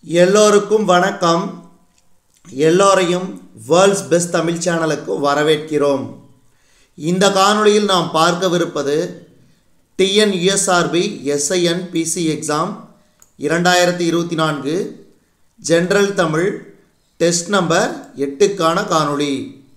எல்லோருக்கும் வணக்கம் எல்லோரையும் வேர்ல்ட்ஸ் பெஸ்ட் தமிழ் சேனலுக்கு வரவேற்கிறோம் இந்த காணொளியில் நாம் பார்க்கவிருப்பது டிஎன்யூஎஸ்ஆர்பி எஸ்ஐஎன் பிசி எக்ஸாம் இரண்டாயிரத்தி இருபத்தி நான்கு ஜென்ரல் தமிழ் டெஸ்ட் நம்பர் எட்டுக்கான காணொளி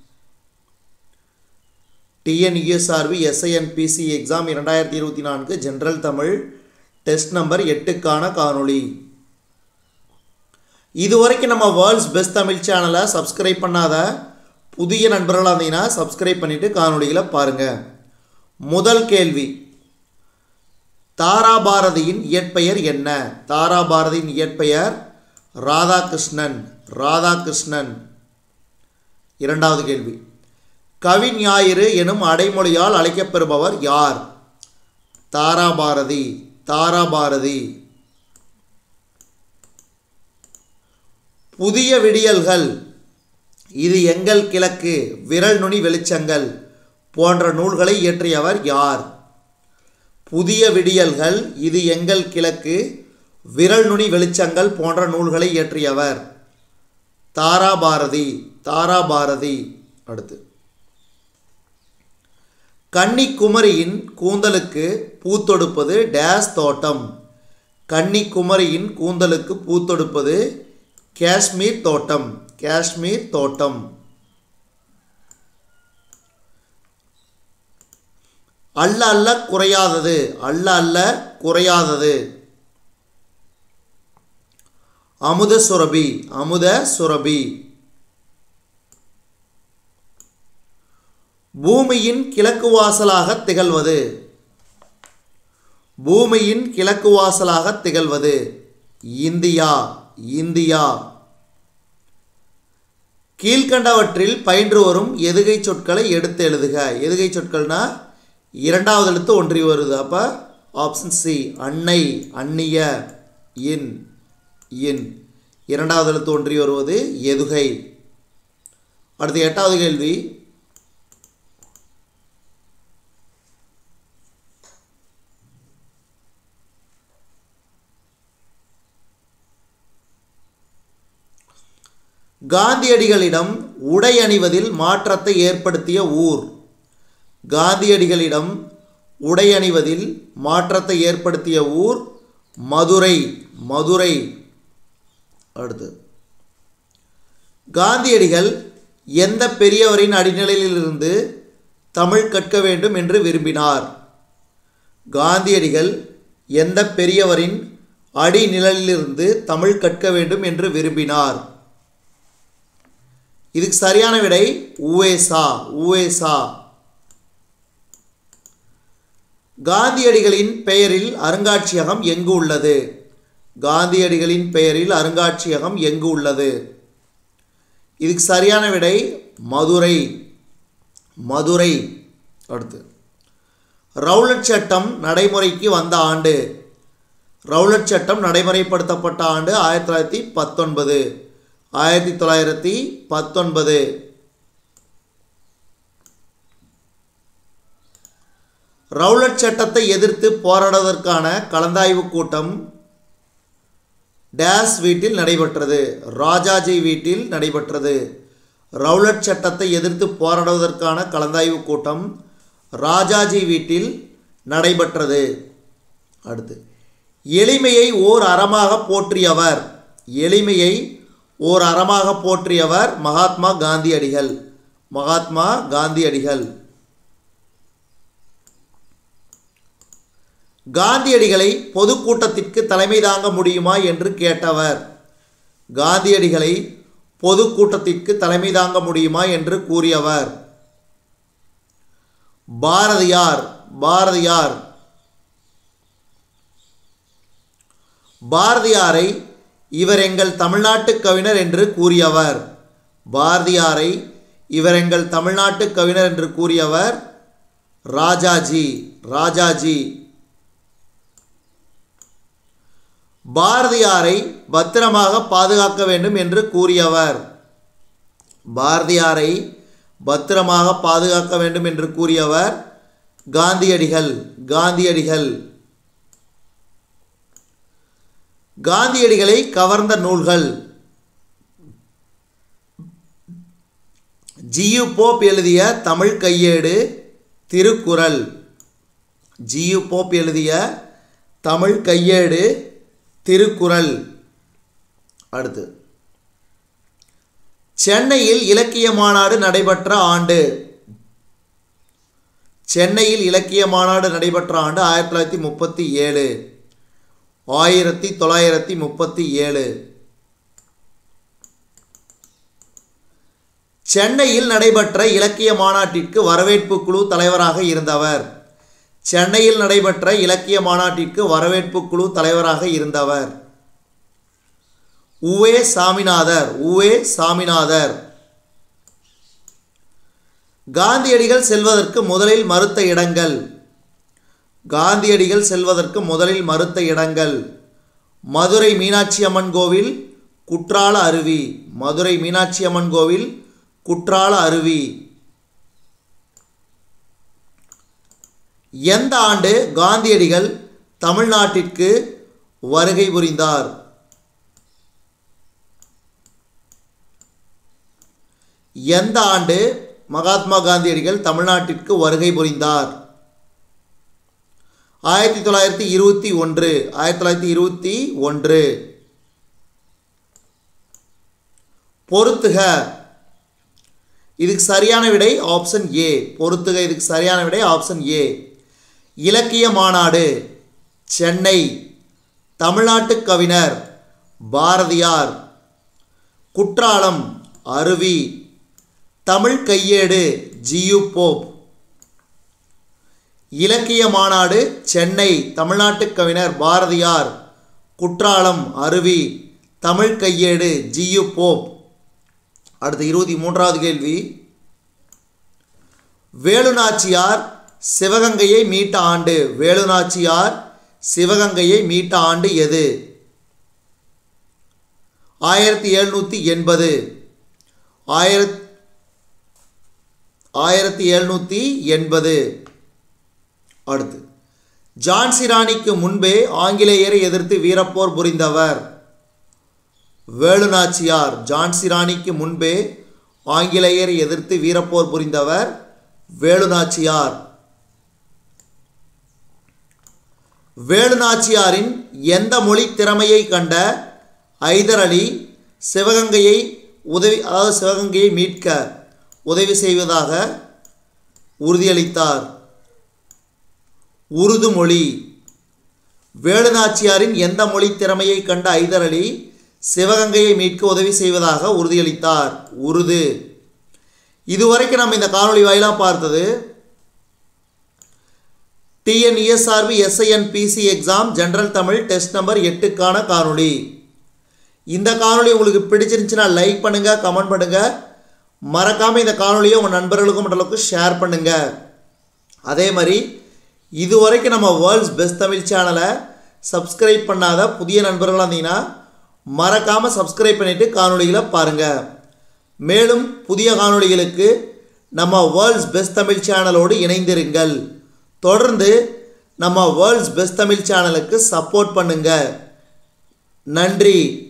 டிஎன்யூஎஸ்ஆர்பி எஸ்ஐஎன் பிசி எக்ஸாம் இரண்டாயிரத்தி இருபத்தி நான்கு ஜென்ரல் தமிழ் டெஸ்ட் நம்பர் எட்டுக்கான காணொளி இதுவரைக்கும் நம்ம வேர்ல்ட்ஸ் பெஸ்ட் தமிழ் சேனலை சப்ஸ்கிரைப் பண்ணாத புதிய நண்பர்களாக இருந்தீங்கன்னா சப்ஸ்கிரைப் பண்ணிவிட்டு காணொளிகளை பாருங்கள் முதல் கேள்வி தாராபாரதியின் இயற்பெயர் என்ன தாராபாரதியின் இயற்பெயர் ராதாகிருஷ்ணன் ராதாகிருஷ்ணன் இரண்டாவது கேள்வி கவி ஞாயிறு எனும் அடைமொழியால் அழைக்கப்பெறுபவர் யார் தாராபாரதி தாராபாரதி புதிய விடியல்கள் இது எங்கள் கிழக்கு விரல் நுனி வெளிச்சங்கள் போன்ற நூல்களை இயற்றியவர் யார் புதிய விடியல்கள் இது எங்கள் கிழக்கு விரல் நுனி வெளிச்சங்கள் போன்ற நூல்களை இயற்றியவர் தாராபாரதி தாராபாரதி அடுத்து கன்னிக்குமரியின் கூந்தலுக்கு பூத்தொடுப்பது டேஸ் தோட்டம் கன்னிக்குமரியின் கூந்தலுக்கு பூத்தொடுப்பது காஷ்மீர் தோட்டம் காஷ்மீர் தோட்டம் அல்ல அல்ல குறையாதது அல்ல அல்ல குறையாதது அமுத சுரபி அமுத சுரபி பூமியின் கிழக்கு வாசலாக திகழ்வது பூமியின் கிழக்கு வாசலாக திகழ்வது இந்தியா இந்தியா கீழ்கண்டவற்றில் பயின்று வரும் எதுகை சொற்களை எடுத்து எழுதுக எதுகை சொற்கள்னா இரண்டாவது எழுத்து ஒன்றி வருது அப்போ ஆப்ஷன் சி அன்னை அந்நிய இன் இன் இரண்டாவது எழுத்து ஒன்றி வருவது எதுகை அடுத்து எட்டாவது கேள்வி காந்தியடிகளிடம் உடை அணிவதில் மாற்றத்தை ஏற்படுத்திய ஊர் காந்தியடிகளிடம் உடை அணிவதில் மாற்றத்தை ஏற்படுத்திய ஊர் மதுரை மதுரை அடுத்து காந்தியடிகள் எந்த பெரியவரின் அடிநிலையிலிருந்து தமிழ் கற்க வேண்டும் என்று விரும்பினார் காந்தியடிகள் எந்த பெரியவரின் அடிநிழலிலிருந்து தமிழ் கற்க வேண்டும் என்று விரும்பினார் இதுக்கு சரியான விடை உவேசா உவேசா காந்தியடிகளின் பெயரில் அருங்காட்சியகம் எங்கு உள்ளது காந்தியடிகளின் பெயரில் அருங்காட்சியகம் எங்கு உள்ளது இதுக்கு சரியான விடை மதுரை மதுரை அடுத்து ரவுலட் சட்டம் நடைமுறைக்கு வந்த ஆண்டு ரவுலட் சட்டம் நடைமுறைப்படுத்தப்பட்ட ஆண்டு ஆயிரத்தி தொள்ளாயிரத்தி பத்தொன்பது ஆயிரத்தி தொள்ளாயிரத்தி பத்தொன்பது ரவுலட் சட்டத்தை எதிர்த்து போராடுவதற்கான கலந்தாய்வு கூட்டம் டேஸ் வீட்டில் நடைபெற்றது ராஜாஜி வீட்டில் நடைபெற்றது ரவுலட் சட்டத்தை எதிர்த்து போராடுவதற்கான கலந்தாய்வு கூட்டம் ராஜாஜி வீட்டில் நடைபெற்றது அடுத்து எளிமையை ஓர் அறமாக போற்றியவர் எளிமையை ஓர் அறமாக போற்றியவர் மகாத்மா காந்தியடிகள் மகாத்மா காந்தியடிகள் காந்தியடிகளை பொதுக்கூட்டத்திற்கு தலைமை தாங்க முடியுமா என்று கேட்டவர் காந்தியடிகளை பொதுக்கூட்டத்திற்கு தலைமை தாங்க முடியுமா என்று கூறியவர் பாரதியார் பாரதியார் பாரதியாரை இவர் எங்கள் தமிழ்நாட்டு கவிஞர் என்று கூறியவர் பாரதியாரை இவர் எங்கள் தமிழ்நாட்டு கவிஞர் என்று கூறியவர் ராஜாஜி ராஜாஜி பாரதியாரை பத்திரமாக பாதுகாக்க வேண்டும் என்று கூறியவர் பாரதியாரை பத்திரமாக பாதுகாக்க வேண்டும் என்று கூறியவர் காந்தியடிகள் காந்தியடிகள் காந்தியடிகளை கவர்ந்த நூல்கள் ஜியு போப் எழுதிய தமிழ் கையேடு திருக்குறள் ஜியு போப் எழுதிய தமிழ் கையேடு திருக்குறள் அடுத்து சென்னையில் இலக்கிய மாநாடு நடைபெற்ற ஆண்டு சென்னையில் இலக்கிய மாநாடு நடைபெற்ற ஆண்டு ஆயிரத்தி தொள்ளாயிரத்தி முப்பத்தி ஏழு ஆயிரத்தி தொள்ளாயிரத்தி முப்பத்தி ஏழு சென்னையில் நடைபெற்ற இலக்கிய மாநாட்டிற்கு வரவேற்பு குழு தலைவராக இருந்தவர் சென்னையில் நடைபெற்ற இலக்கிய மாநாட்டிற்கு வரவேற்பு குழு தலைவராக இருந்தவர் உவே சாமிநாதர் உவே சாமிநாதர் காந்தியடிகள் செல்வதற்கு முதலில் மறுத்த இடங்கள் காந்தியடிகள் செல்வதற்கு முதலில் மறுத்த இடங்கள் மதுரை மீனாட்சி அம்மன் கோவில் குற்றால அருவி மதுரை மீனாட்சி அம்மன் கோவில் குற்றால அருவி எந்த ஆண்டு காந்தியடிகள் தமிழ்நாட்டிற்கு வருகை புரிந்தார் எந்த ஆண்டு மகாத்மா காந்தியடிகள் தமிழ்நாட்டிற்கு வருகை புரிந்தார் ஆயிரத்தி தொள்ளாயிரத்தி இருபத்தி ஒன்று ஆயிரத்தி தொள்ளாயிரத்தி இருபத்தி ஒன்று பொறுத்துக இதுக்கு சரியான விடை ஆப்ஷன் ஏ பொறுத்துக இதுக்கு சரியான விடை ஆப்ஷன் ஏ இலக்கிய மாநாடு சென்னை தமிழ்நாட்டு கவிஞர் பாரதியார் குற்றாலம் அருவி தமிழ் கையேடு ஜியு போப் இலக்கிய மாநாடு சென்னை தமிழ்நாட்டு கவிஞர் பாரதியார் குற்றாலம் அருவி தமிழ் கையேடு ஜியு போப் அடுத்து இருபத்தி மூன்றாவது கேள்வி வேலுநாச்சியார் சிவகங்கையை மீட்ட ஆண்டு வேலுநாச்சியார் சிவகங்கையை மீட்ட ஆண்டு எது ஆயிரத்தி எழுநூற்றி எண்பது ஆயிரத் ஆயிரத்தி எழுநூற்றி எண்பது அடுத்து ஜான்சி ராணிக்கு முன்பே ஆங்கிலேயரை எதிர்த்து வீரப்போர் புரிந்தவர் வேலுநாச்சியார் ஜான்சி ராணிக்கு முன்பே ஆங்கிலேயரை எதிர்த்து வீரப்போர் புரிந்தவர் வேலுநாச்சியார் வேலுநாச்சியாரின் எந்த மொழி திறமையை கண்ட ஐதர் அலி சிவகங்கையை உதவி அதாவது சிவகங்கையை மீட்க உதவி செய்வதாக உறுதியளித்தார் உருது மொழி வேலுநாச்சியாரின் எந்த மொழி திறமையை கண்ட ஐதர் அலி சிவகங்கையை மீட்க உதவி செய்வதாக உறுதியளித்தார் உருது இதுவரைக்கும் நம்ம இந்த காணொளி வாயிலாக பார்த்தது TNESRB SIN PC exam general Tamil test number எட்டுக்கான காணொளி இந்த காணொளி உங்களுக்கு பிடிச்சிருந்துச்சுன்னா லைக் பண்ணுங்கள் கமெண்ட் பண்ணுங்கள் மறக்காமல் இந்த காணொலியை உங்கள் நண்பர்களுக்கும் மற்றளவுக்கு ஷேர் பண்ணுங்கள் அதே மாதிரி இது வரைக்கும் நம்ம வேர்ல்ட்ஸ் பெஸ்ட் தமிழ் சேனலை சப்ஸ்கிரைப் பண்ணாத புதிய நண்பர்களாக இருந்தீங்கன்னா மறக்காமல் சப்ஸ்கிரைப் பண்ணிவிட்டு காணொளிகளை பாருங்கள் மேலும் புதிய காணொளிகளுக்கு நம்ம வேர்ல்ட்ஸ் பெஸ்ட் தமிழ் சேனலோடு இணைந்திருங்கள் தொடர்ந்து நம்ம வேர்ல்ட்ஸ் பெஸ்ட் தமிழ் சேனலுக்கு சப்போர்ட் பண்ணுங்கள் நன்றி